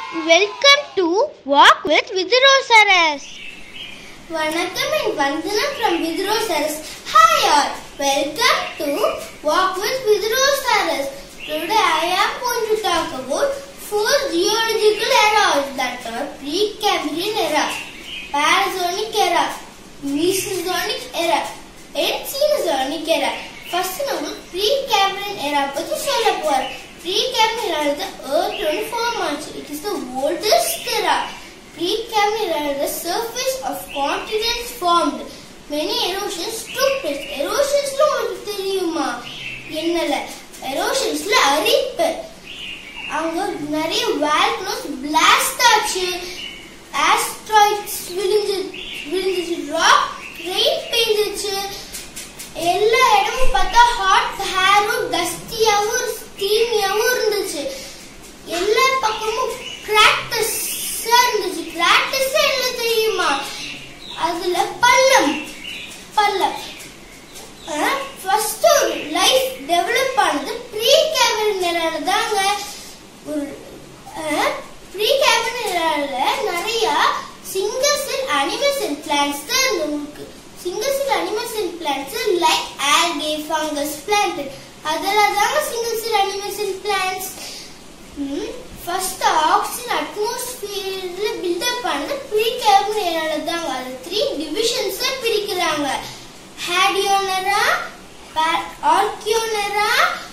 Welcome to Walk with Vidrosaurus. வணக்கம் என் வந்தனம் from Vidrosaurus hi all welcome to walk with Vidrosaurus today I am going to talk about four geological eras that are pre-Cambrian era, Paleozoic era, Mesozoic era, and Cenozoic era. First நம்ம Precambrian era பத்தி சொல்ல போறோம் Precambrian era the earth வந்து form ஆச்சு it is the oldest era Pre-Cambrian era, the surface of continents formed. Many erosions took place. Erosionsல உங்களுக்கு தெரியுமா என்னல erosionsல அரிப்பு அங்க நிறைய வால்கனோஸ் பிளாஸ்ட் ஆச்சு ஆஸ்ட்ராய்ட்ஸ் விழுந்து விழுந்துச்சு ராக் ரெயின் பெய்ஞ்சிச்சு எல்லா இடமும் பார்த்தா ஹாட் ஹேரும் டஸ்டியாவும் ஸ்டீமியாவும் இருந்துச்சு எல்லா பக்கமும் கிராக்டஸா இருந்துச்சு கிராக்டஸ் என்ன தெரியுமா அதுல பள்ளம் பள்ளம் ஃபர்ஸ்ட் ஒரு லைஃப் டெவலப் ஆனது ப்ரீ கேபின் நிலையில தாங்க ஒரு ப்ரீ கேபின் நிலையில நிறைய single cell animals and plants தான் இருந்திருக்கு single cell animals and plants like algae fungus plant அதெல்லாம் தாங்க single cell animals and plants first oxygen அட்மாஸ்பியர்ல பில்டப் ஆனது ப்ரீ கேபின் ஏரியால தாங்க அது த்ரீ டிவிஷன்ஸா பிரிக்கிறாங்க ஹேடியோனரா ஆர்கியோனரா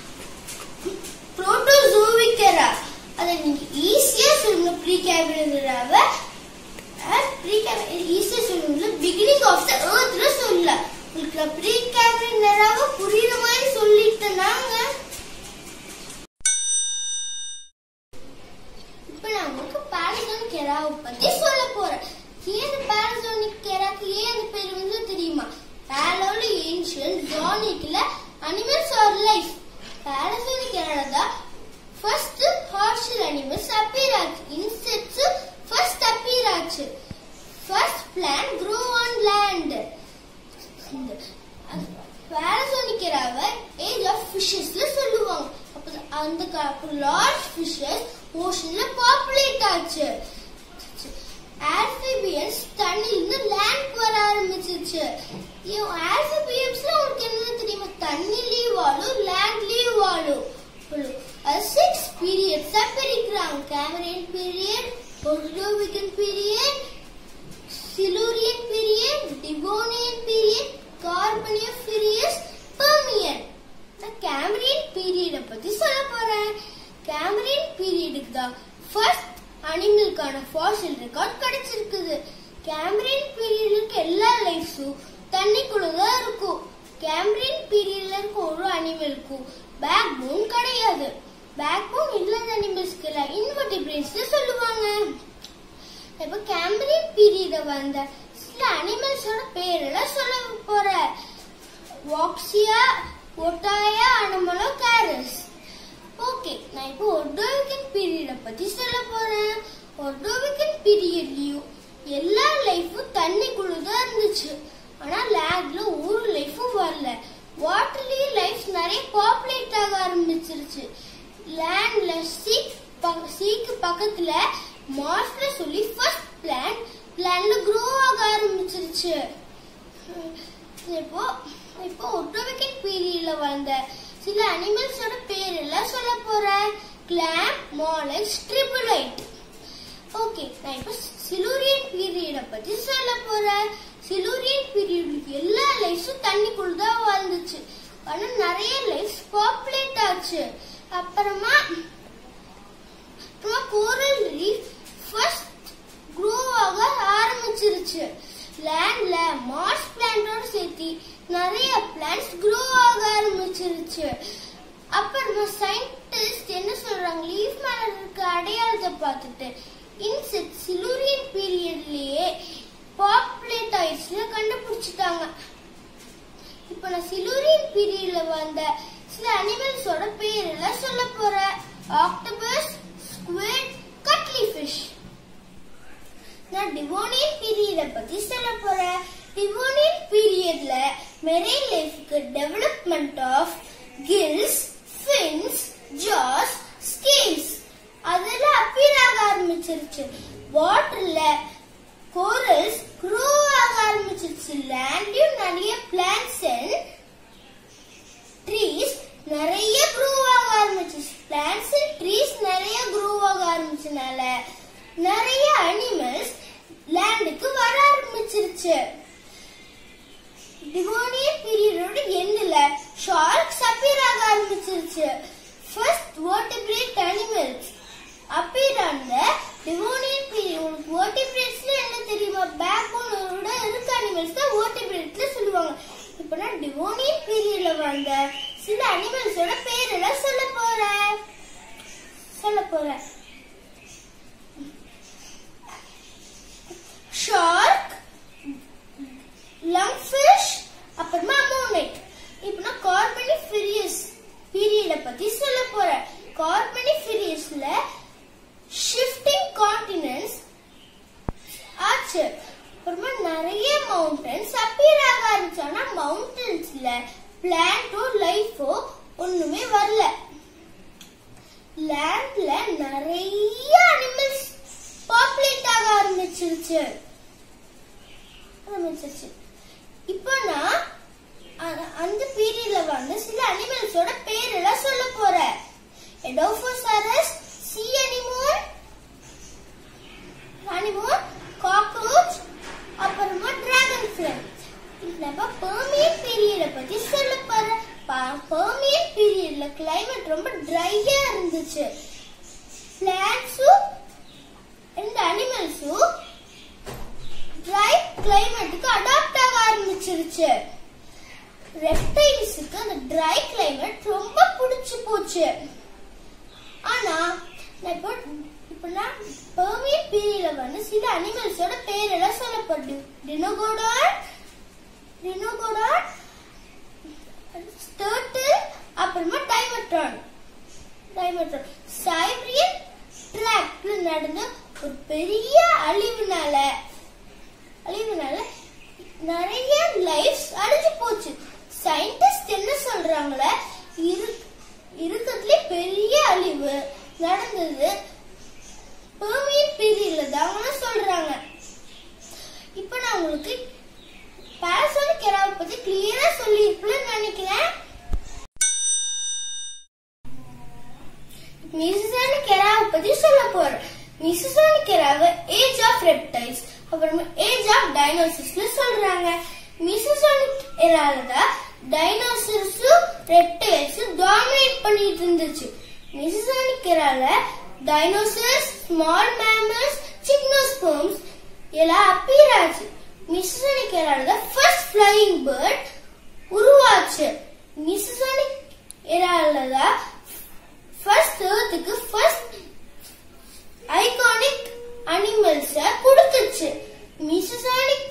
புரோட்டோசோவிக்கரா அதை நீங்க ஈஸியா சொல்லணும் ப்ரீ கேபின் ஏரியாவை ப்ரீ கேபின் ஈஸியா சொல்லணும் பிகினிங் ஆஃப் த எர்த்ல சொல்லலாம் உங்களுக்கு ப்ரீ கேபின் ஏரியாவை புரியுற மாதிரி சொல்லிட்டேனாங்க இப்ப நான் உங்களுக்கு பாரசோனிக் எராவை பத்தி சொல்ல போறேன் ஏன் இந்த பாரசோனிக் எராக்கு ஏன் அந்த பேர் வந்து தெரியுமா பேலோல ஏன்ஷியன் ஜானிக்ல அனிமல்ஸ் ஆர் லைஃப் பாரசோனிக் எரால தான் ஃபர்ஸ்ட் ஹார்ஷல் அனிமல்ஸ் அப்பீர் ஆச்சு இன்செக்ட்ஸ் ஃபர்ஸ்ட் அப்பீர் ஆச்சு first plant grow on land Paleozoic எராவை ஏஜ் ஆஃப் ஃபிஷஸ்ல சொல்லுவாங்க அப்ப அந்த அப்புறம் லார்ஜ் ஃபிஷஸ் ஓஷன்ல பாப்புலேட் ஆச்சு ஆல்பிபியன்ஸ் தண்ணியிலிருந்து லேண்ட் வர ஆரம்பிச்சிச்சு ஆல்பிபியன்ஸ்ல உங்களுக்கு என்ன தெரியுமா தண்ணிலயும் வாழும் லேண்ட்லயும் வாழும் அது சிக்ஸ் பீரியட்ஸா பிரிக்கிறாங்க Cambrian period Ordovician period Silurian period Devonian period Carboniferous period Permian நான் கேமரியன் பீரியட பத்தி சொல்ல போறேன் கேமரியன் பீரியடுக்கு தான் ஃபர்ஸ்ட் அனிமலுக்கான ஃபாசில் ரெக்கார்ட் கிடைச்சிருக்குது கேமரியன் பீரியடுக்கு எல்லா லைஃப்ஸும் தண்ணிக்குள்ள தான் இருக்கும் கேமரியன் பீரியட்ல இருக்க ஒரு அனிமலுக்கும் பேக் போன் கிடையாது பேக் போன் இல்லாத அனிமல்ஸ்க்கு எல்லாம் இன்வெர்டிபிரேட்ஸ் சொல்லுவாங்க இப்ப கேம்பரியன் பீரியட வந்த சில அனிமல்ஸோட பேரெல்லாம் சொல்ல போற வாக்சியா ஒட்டாயா அனமலோ கேரஸ் ஓகே நான் இப்போ ஒர்டோவிக்கன் பீரியட பத்தி சொல்ல போறேன் ஒர்டோவிக்கன் பீரியட்லயும் எல்லா லைஃபும் தண்ணிக்குள்ள தான் இருந்துச்சு ஆனா லேண்ட்ல ஒரு லைஃபும் வரல வாட்டர்லயும் லைஃப் நிறைய பாப்புலேட் ஆக ஆரம்பிச்சிருச்சு லேண்ட்ல சீக் சீக்கு பக்கத்துல மார்ஸ்ல சொல்லி ஃபர்ஸ்ட் பிளான் பிளான்ல க்ரோ ஆக ஆரம்பிச்சிருச்சு இப்போ இப்போ ஒட்டோவிக்கன் பீரியட்ல வந்த சில அனிமல்ஸோட பேர் எல்லாம் சொல்ல போறேன் கிளாம் மாலக்ஸ் ட்ரிபிளைட் ஓகே நான் இப்போ சிலூரியன் பீரியட பத்தி சொல்ல போறேன் சிலூரியன் பீரியட் எல்லா லைஃப்ஸும் தண்ணிக்குள்ள தான் வாழ்ந்துச்சு ஆனா நிறைய லைஃப்ஸ் பாப்புலேட் ஆச்சு அப்புறமா அப்புறமா கோரல் ரீஃப் ஃபர்ஸ்ட் க்ரோ ஆக ஆரம்பிச்சிருச்சு லேண்ட்ல மார்ஸ் பிளான்டோட சேர்த்து நிறைய பிளான்ட்ஸ் க்ரோ ஆக ஆரம்பிச்சிருச்சு அப்புறமா சயின்டிஸ்ட் என்ன சொல்றாங்க லீஃப் மேல இருக்க அடையாளத்தை பார்த்துட்டு இன்செக்ட் சிலூரியன் பீரியட்லயே பாப்புலேட் ஆயிடுச்சுன்னு கண்டுபிடிச்சிட்டாங்க இப்போ நான் சிலூரியன் பீரியட்ல வந்த சில அனிமல்ஸோட பேர் எல்லாம் சொல்ல போறேன் ஆக்டோபஸ் ஸ்குவிட் கட்லி ஃபிஷ் நான் டிவோனியன் பீரியட பத்தி சொல்ல போறேன் டிவோனியன் பீரியட்ல மெரைன் லைஃப்க்கு development of gills fins jaws scales அதெல்லாம் அப்பீர் ஆக ஆரம்பிச்சு ஆரம்பிச்சிருச்சு வாட்டர்ல கோரல்ஸ் க்ரோ ஆக ஆரம்பிச்சிருச்சு லேண்ட்லயும் நிறைய பிளான்ட்ஸ் அண்ட் ட்ரீஸ் நிறைய க்ரோ ஆக ஆரம்பிச்சிருச்சு பிளான்ட்ஸ் அண்ட் ட்ரீஸ் நிறைய க்ரோ ஆக ஆரம்பிச்சனால நிறைய அனிமல்ஸ் லேண்டுக்கு வர ஆரம்பிச்சிருச்சு டிவோனியன் பீரியடோட எண்ட்ல ஷார்க்ஸ் அப்பியர் ஆக ஆரம்பிச்சிருச்சு first vertebrate animals appear on the Devonian period vertebrates என்ன தெரியுமா பேக் போனோட இருக்க அனிமல்ஸ் தான் vertebrateல சொல்லுவாங்க இப்போ நான் டிவோனியன் பீரியட்ல வந்த சில அனிமல்ஸோட பேரெல்லாம் சொல்ல போறேன் சொல்ல போறேன் ஷார்க் லங்ஃபிஷ் அப்புறமா அமோனைட் இப்போ நான் கார்பனிஃபிரியஸ் பீரியட பத்தி சொல்ல போறேன் கார்பனிஃபிரியஸ்ல ஷிஃப்டிங் கான்டினென்ட்ஸ் ஆச்சு அப்புறமா நிறைய மவுண்டன்ஸ் அப்பியர் ஆக ஆரம்பிச்சு ஆனா மவுண்டன்ஸ்ல பிளான்ட்டோ லைஃபோ ஒண்ணுமே வரல லேண்ட்ல நிறைய அனிமல்ஸ் பாப்புலேட் ஆக ஆரம்பிச்சிருச்சு ஆரம்பிச்சிருச்சு இப்போ நான் அ- அந்த பீரியட்ல வந்து சில அனிமல்ஸோட பேரெல்லாம் சொல்ல போறேன் Edaphosaurus sea anemone anemone cockroach அப்புறமா டிராகன் ஃபிளை நம்ம பெர்மியன் பீரியட பத்தி சொல்ல போறேன் பெர்மியன் பீரியட்ல கிளைமேட் ரொம்ப ட்ரையா இருந்துச்சு பிளான்ட்ஸும் இந்த அனிமல்ஸும் ட்ரை கிளைமேட்டுக்கு அடாப்ட் ஆக ஆரம்பிச்சிருச்சு ரெப்டைல்ஸுக்கு அந்த ட்ரை கிளைமேட் ரொம்ப பிடிச்சு போச்சு ஆனா நான் இப்போ இப்போ நான் பெர்மியன் பீரியட்ல வந்து சில அனிமல்ஸோட பேரெல்லாம் சொல்லப்பட்டு டினோகோடான் டினோகோடான் டர்ட்டில் அப்புறமா டைமட்ரான் டைமட்ரான் சைப்ரியன் ட்ராக்ல நடந்த ஒரு பெரிய அழிவுனால அழிவுனால நிறைய லைஃப்ஸ் அழிஞ்சு போச்சு சயின்டிஸ்ட் என்ன சொல்றாங்களே இரு இருக்கிறதுலே பெரிய அழிவு நடந்தது பெர்மியன் பீரியட்ல தான் சொல்றாங்க இப்போ நான் உங்களுக்கு பாரசோனிக் எராவை பத்தி கிளியரா சொல்லியிருப்பேன்னு நினைக்கிறேன் மிசிசானிக் எராவை பத்தி சொல்ல போறேன் மிசிசானிக் எராவை ஏஜ் ஆஃப் ரெப்டைல்ஸ் அப்புறமா ஏஜ் ஆஃப் டைனோசர்ஸ்ல சொல்றாங்க மிசிசானிக் எரால தான் டைனோசர்ஸும் ரெப்டைல்ஸும் டாமினேட் பண்ணிட்டு இருந்துச்சு மிசிசானிக் எரால டைனோசர்ஸ் ஸ்மால் மேமல்ஸ் சிக்னோஸ்போம்ஸ் எல்லாம் அப்பீர் ஆச்சு மிசிசானிக் எரால தான் ஃபர்ஸ்ட் ஃப்ளையிங் பேர்ட் உருவாச்சு மிசிசானிக் எரால தான் ஃபர்ஸ்ட் ஏர்த்துக்கு ஃபர்ஸ்ட் ஐகானிக் அனிமல்ஸ கொடுத்துச்சு மிசசானிக்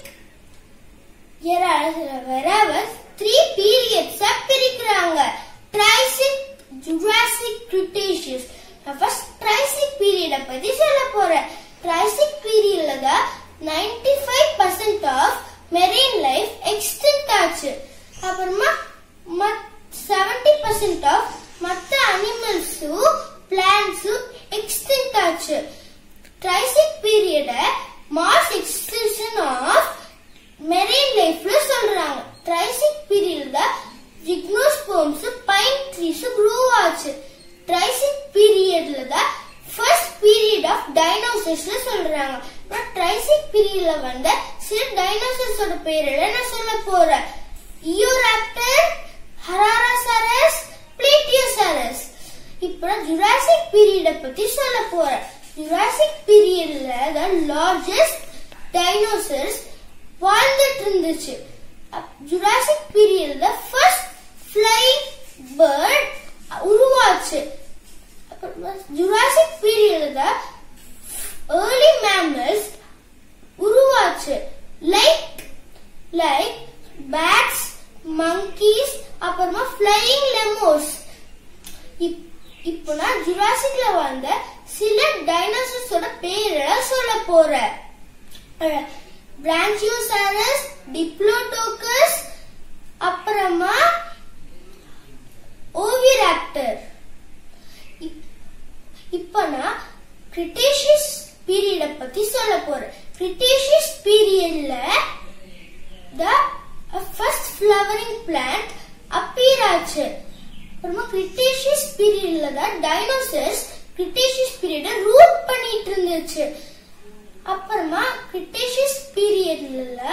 வெராவஸ் த்ரீ பீரியட்ஸா பிரிக்கிறாங்க ட்ரைசிக் ஜுராசிக் கிரிட்டேஷியஸ் நான் ஃபர்ஸ்ட் ட்ரைசிக் பீரியட பத்தி சொல்ல போறேன் ட்ரைசிக் பீரியட்ல தான் 95% five percent of marine life extinct ஆச்சு அப்புறமா செவன்டி பர்சன்ட் ஆஃப் மற்ற அனிமல்ஸும் பிளான்ஸும் எக்ஸ்டென்ட் ஆச்சு ட்ரைசிக் பீரியட மாஸ் எக்ஸ்டென்ஷன் ஆஃப் மெரீன் லைஃப்ல சொல்றாங்க ட்ரைசிக் பீரியட்ல ஜிக்னோஸ்போம்ஸ் பைன் ட்ரீஸ் க்ரோ ஆச்சு ட்ரைசிக் பீரியட்ல தான் ஃபர்ஸ்ட் பீரியட் ஆஃப் டைனோசர்ஸ்ல சொல்றாங்க நான் ட்ரைசிக் பீரியட்ல வந்த சில டைனோசர்ஸோட பேரெல்லாம் நான் சொல்ல போறேன் இயோராப்டர் ஹராராசாரஸ் பிளேட்டியோசாரஸ் இப்போ நான் ஜுராசிக் பீரியட பத்தி சொல்ல போறேன் ஜுராசிக் பீரியட்ல தான் லார்ஜஸ்ட் டைனோசர்ஸ் வாழ்ந்துட்டு இருந்துச்சு ஜுராசிக் பீரியட்ல ஃபர்ஸ்ட் ஃப்ளைங் பேர்ட் உருவாச்சு ஜுராசிக் பீரியட்ல தான் ஏர்லி மேமல்ஸ் உருவாச்சு லைக் லைக் பேட்ஸ் monkeys அப்புறமா ஃப்ளையிங் லெமோஸ் இப்போ நான் ஜுராசிக்ல வந்த சில டைனோசர்ஸோட பேரெல்லாம் சொல்ல போறேன் பிரான்சியோசாரஸ் டிப்ளோடோகஸ் அப்புறமா ஓவிராப்டர் இப்போ நான் கிரிட்டேஷியஸ் பீரியட பத்தி சொல்ல போறேன் கிரிட்டேஷியஸ் பீரியட்ல the first flowering plant appear ஆச்சு அப்புறமா கிரிட்டேஷியஸ் பீரியட்ல தான் டைனோசர்ஸ் கிரிட்டேஷியஸ் பீரியட ரூல் பண்ணிட்டு இருந்துச்சு அப்புறமா கிரிட்டேஷியஸ் பீரியட்ல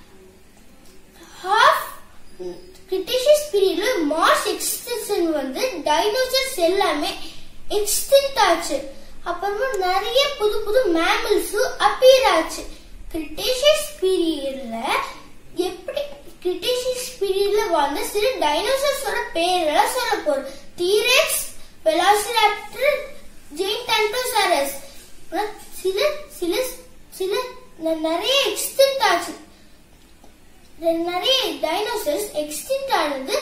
ஹாஃப் கிரிட்டேஷியஸ் பீரியட்ல மாஸ் எக்ஸ்டென்ஷன் வந்து டைனோசர்ஸ் எல்லாமே எக்ஸ்டென்ட் ஆச்சு அப்புறமா நிறைய புது புது மேமல்ஸும் அப்பியர் ஆச்சு கிரிட்டேஷியஸ் பீரியட்ல எப்படி கிரிட்டேஷியஸ் பீரியட்ல வாழ்ந்த சில டைனோசர்ஸோட பேரெல்லாம் சொல்ல போறோம் டீரெக்ஸ் வெலாசிராப்டர் ஜெயின்டான்டோசாரஸ் சில சில சில ந- நிறைய எக்ஸ்டென்ட் ஆச்சு நிறைய டைனோசர்ஸ் எக்ஸ்டிங்ட் ஆனது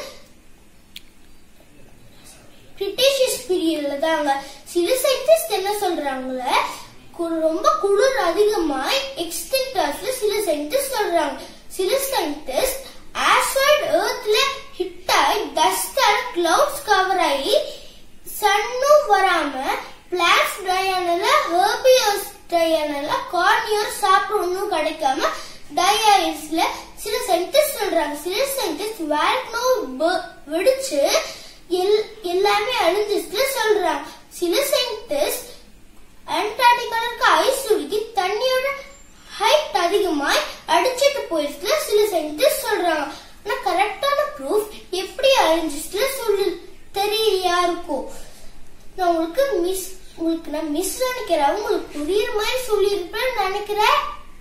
கிரிட்டேஷியஸ் பீரியட்ல தாங்க சில சயின்டிஸ்ட் என்ன சொல்றாங்க கு- ரொம்ப குளிர் அதிகமாய் எக்ஸ்டிங்ட் ஆச்சுல சில சயின்டிஸ்ட் சொல்றாங்க சில சயின்டிஸ்ட் ஆசாய்ட் எர்த்ல ஹிட் ஆகி டஸ்டால கிளவுட்ஸ் கவர் ஆகி சன்னும் வராம பிளான்ஸ் ட்ரை ஆனல ஹெர்பியோஸ் ட்ரை ஆனல கார்னியர் சாப்பிட ஒன்றும் கிடைக்காம டை ஆயிடுச்சுல சில சயின்டிஸ்ட் சொல்றாங்க சில சயின்டிஸ்ட் வேல்க்னோ வெடிச்சு எல்- எல்லாமே அழிஞ்சிச்சுல சொல்றாங்க சில சயின்டிஸ்ட் அண்டார்டிகால இருக்க ஐஸ் உருகி தண்ணியோட ஹைட் அதிகமாய் அடிச்சிட்டு போயிடுச்சுல சில சயின்டிஸ்ட் சொல்றாங்க ஆனா கரெக்டான ப்ரூஃப் எப்படி அழிஞ்சிச்சுல சொல்லு தெரியலையா இருக்கும் நான் உங்களுக்கு மிஸ் உங்களுக்கு நான் மிஸ் நினைக்கிறேன் உங்களுக்கு புரியுற மாதிரி சொல்லியிருப்பேன்னு நினைக்கிறேன்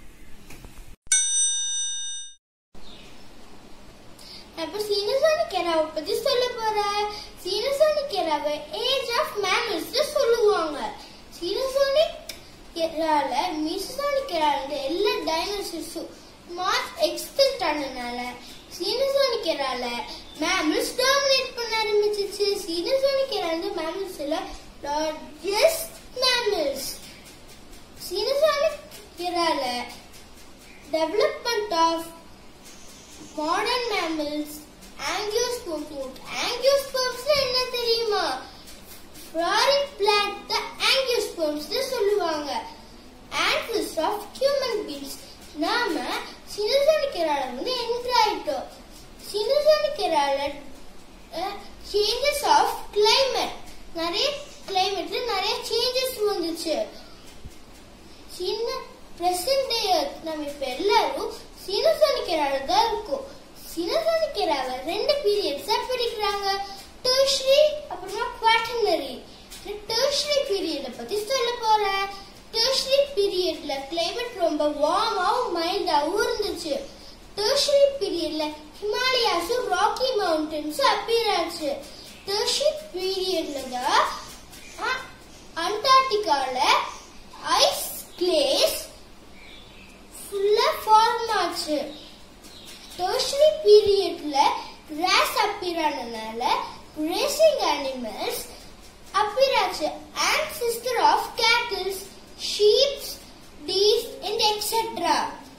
அப்ப சீனசானிக் எராவை பத்தி சொல்ல போறேன் சீனசானிக் எராவை ஏஜ் ஆஃப் மேமல்ஸ் சொல்லுவாங்க சீனசானிக் எரால மீசோசானிக் எரால இருந்த எல்லா டைனோசர்ஸும் மாஸ் எக்ஸ்டென்ட் ஆனதுனால சீனசானிக் எரால மேமல்ஸ் டாமினேட் பண்ண ஆரம்பிச்சிச்சு சீனசானிக் எரா வந்து மேமல்ஸ் இல்ல லார்ஜஸ்ட் மேமல்ஸ் சீனசானிக் எரால development of modern mammals angiosperms angiosperms என்ன தெரியுமா ஃப்ளாரிங் பிளான்ட் த ஆங்கியோஸ்போம்ஸ் சொல்லுவாங்க ஆன்சஸ் ஆஃப் ஹியூமன் பீங்ஸ் நாம சினசோனிக்கரால வந்து என்டர் ஆயிட்டோம் சினசோனிக்கரால சேஞ்சஸ் ஆஃப் climate நிறைய கிளைமேட்ல நிறைய சேஞ்சஸ் வந்துச்சு சின்ன பிரசன்ட் டே நம்ம இப்ப எல்லாரும் சினசோனிக்கரால தான் இருக்கும் சினசோனிக்கராவை ரெண்டு பீரியட்ஸா பிரிக்கிறாங்க டெர்ஷரி அப்புறமா குவாட்டர்னரி டெர்ஷரி பீரியட பத்தி சொல்ல போறேன் டெர்ஷரி பீரியட்ல கிளைமேட் ரொம்ப வார்மாவும் மைல்டாவும் இருந்துச்சு டெர்ஷரி பீரியட்ல ஹிமாலயாஸும் ராக்கி மவுண்டன்ஸும் அப்பியர் ஆச்சு டெர்ஷரி பீரியட்ல தான் அ- அண்டார்டிகால ஐஸ் கிளேஸ் ஃபுல்லா ஃபார்ம் ஆச்சு டெர்ஷரி பீரியட்ல கிராஸ் அப்பியர் ஆனதுனால ரேசிங் அனிமல்ஸ் அப்பியர் ஆச்சு ancestor ஆஃப் கேட்டில்ஸ் ஷீப்ஸ் டீஸ் அண்ட் எக்ஸெட்ரா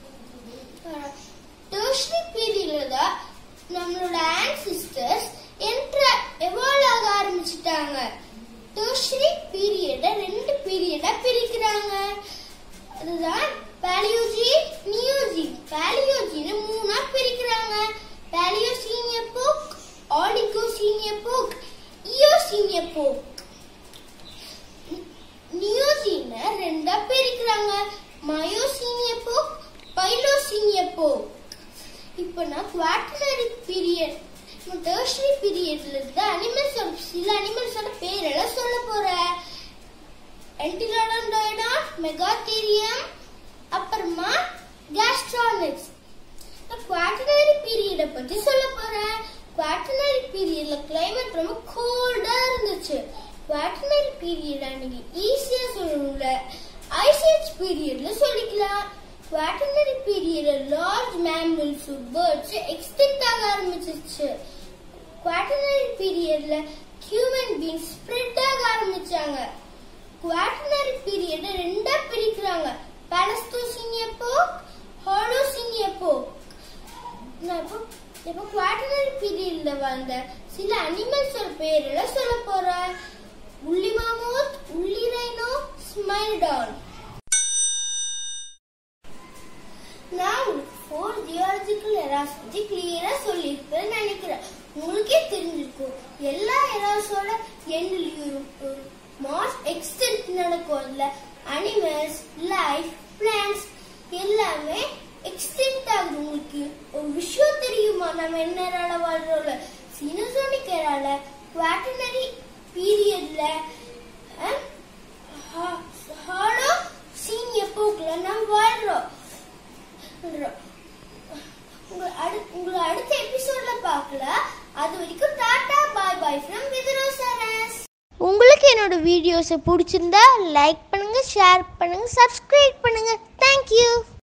டெர்ஷரி பீரியட்ல தான் நம்மளோட ancestors என்ட்ர எவால்வ் ஆக ஆரம்பிச்சிட்டாங்க டெர்ஷரி பீரியட ரெண்டு பீரியடா பிரிக்கிறாங்க அதுதான் பேலியோஜீன் நியோஜீன் பேலியோஜீன் மூணா பிரிக்கிறாங்க பேலியோசீன் எபோக் ஆலிகோசீன் எபோக் இயோசீன் எபோக் நியோசீன ரெண்டா பிரிக்கிறாங்க மயோசீன் எபோக் பைலோசீன் எபோக் இப்போ நான் குவாட்டர்னரி பீரியட் டெர்ஷரி பீரியட்ல இருந்து அனிமல்ஸோட சில அனிமல்ஸோட பேரெல்லாம் சொல்ல போறேன் என்டிலோடோடான் மெகாத்தீரியம் அப்புறமா கேஸ்ட்ரானிக்ஸ் குவாட்டர்னரி பீரியட பத்தி சொல்ல போறேன் குவாட்டர்னரி பீரியட்ல கிளைமேட் ரொம்ப கோல்டா இருந்துச்சு குவாட்டர்னரி பீரியட் அன்னைக்கு ஈஸியா சொல்லணும்ல ஐசேஜ் பீரியட்ல சொல்லிக்கலாம் குவாட்டர்னரி பீரியட்ல லார்ஜ் மேமல்ஸ் பேர்ட்ஸ் எக்ஸ்டிங்ட் ஆக ஆரம்பிச்சிச்சு குவாட்டர்னரி பீரியட்ல ஹியூமன் பீங்ஸ் ஸ்ப்ரெட் ஆக ஆரம்பிச்சாங்க குவாட்டர்னரி பீரியட ரெண்டா பிரிக்கிறாங்க பாலஸ்டோசின் எபோக் ஹாலோசின் எபோக் நான் இப்போ இப்போ குவாட்டர்னரி பீரியட்ல வாழ்ந்த சில அனிமல்ஸோட பேரெல்லாம் சொல்ல போறேன் உள்ளி மாமூத் உள்ளி ரைனோ ஸ்மைல்டான் பத்தி கிளியரா சொல்லியிருப்பேன்னு நினைக்கிறேன் உங்களுக்கே தெரிஞ்சிருக்கும் எல்லா எராஸோட எண்ணிலையும் ஒரு மாஸ் எக்ஸ்டென்ட் நடக்கும்ல அனிமல்ஸ் லைஃப் பிளான்ஸ் எல்லாமே எக்ஸ்டென்ட் ஆகுது உங்களுக்கு ஒரு விஷயம் தெரியுமா நம்ம என்ன எரால வாழ்றோம்ல சினசோனிக் எரால குவாட்டனரி பீரியட்ல ஹாலோ சீன் எப்போக்குள்ள நம்ம வாழ்றோம் உங்களை அடு- உங்களை அடுத்த எபிசோட்ல பார்க்கலாம் அது வரைக்கும் டாடா பாய் பாய் ஃப்ரம் விதுரோசரஸ் உங்களுக்கு என்னோட வீடியோஸை பிடிச்சிருந்தா லைக் பண்ணுங்க ஷேர் பண்ணுங்க சப்ஸ்கிரைப் பண்ணுங்க தேங்க்யூ